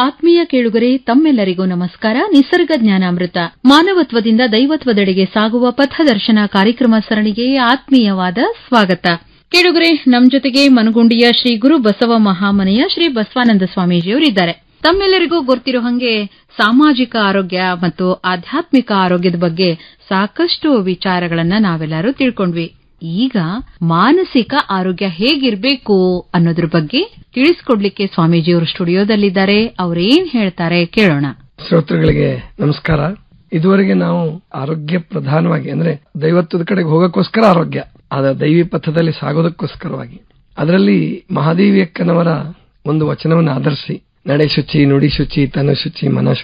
ಆತ್ಮೀಯ ಕೇಳುಗರೆ ತಮ್ಮೆಲ್ಲರಿಗೂ ನಮಸ್ಕಾರ ನಿಸರ್ಗ ಜ್ಞಾನಾಮೃತ ಮಾನವತ್ವದಿಂದ ದೈವತ್ವದೆಡೆಗೆ ಸಾಗುವ ಪಥದರ್ಶನ ಕಾರ್ಯಕ್ರಮ ಸರಣಿಗೆ ಆತ್ಮೀಯವಾದ ಸ್ವಾಗತ ಕೇಳುಗರೆ ನಮ್ ಜೊತೆಗೆ ಮನಗುಂಡಿಯ ಶ್ರೀ ಗುರು ಬಸವ ಮಹಾಮನೆಯ ಶ್ರೀ ಬಸವಾನಂದ ಸ್ವಾಮೀಜಿಯವರಿದ್ದಾರೆ ತಮ್ಮೆಲ್ಲರಿಗೂ ಗೊತ್ತಿರೋ ಹಂಗೆ ಸಾಮಾಜಿಕ ಆರೋಗ್ಯ ಮತ್ತು ಆಧ್ಯಾತ್ಮಿಕ ಆರೋಗ್ಯದ ಬಗ್ಗೆ ಸಾಕಷ್ಟು ವಿಚಾರಗಳನ್ನ ನಾವೆಲ್ಲರೂ ತಿಳ್ಕೊಂಡ್ವಿ ಈಗ ಮಾನಸಿಕ ಆರೋಗ್ಯ ಹೇಗಿರ್ಬೇಕು ಅನ್ನೋದ್ರ ಬಗ್ಗೆ ತಿಳಿಸ್ಕೊಡ್ಲಿಕ್ಕೆ ಸ್ವಾಮೀಜಿಯವರು ಸ್ಟುಡಿಯೋದಲ್ಲಿದ್ದಾರೆ ಅವ್ರೇನ್ ಹೇಳ್ತಾರೆ ಕೇಳೋಣ ಶ್ರೋತೃಗಳಿಗೆ ನಮಸ್ಕಾರ ಇದುವರೆಗೆ ನಾವು ಆರೋಗ್ಯ ಪ್ರಧಾನವಾಗಿ ಅಂದ್ರೆ ದೈವತ್ವದ ಕಡೆಗೆ ಹೋಗಕ್ಕೋಸ್ಕರ ಆರೋಗ್ಯ ಆದ ದೈವಿ ಪಥದಲ್ಲಿ ಸಾಗೋದಕ್ಕೋಸ್ಕರವಾಗಿ ಅದರಲ್ಲಿ ಮಹಾದೇವಿ ಅಕ್ಕನವರ ಒಂದು ವಚನವನ್ನು ಆಧರಿಸಿ ನಡೆ ಶುಚಿ ನುಡಿ ಶುಚಿ ತನು ಶುಚಿ ಮನ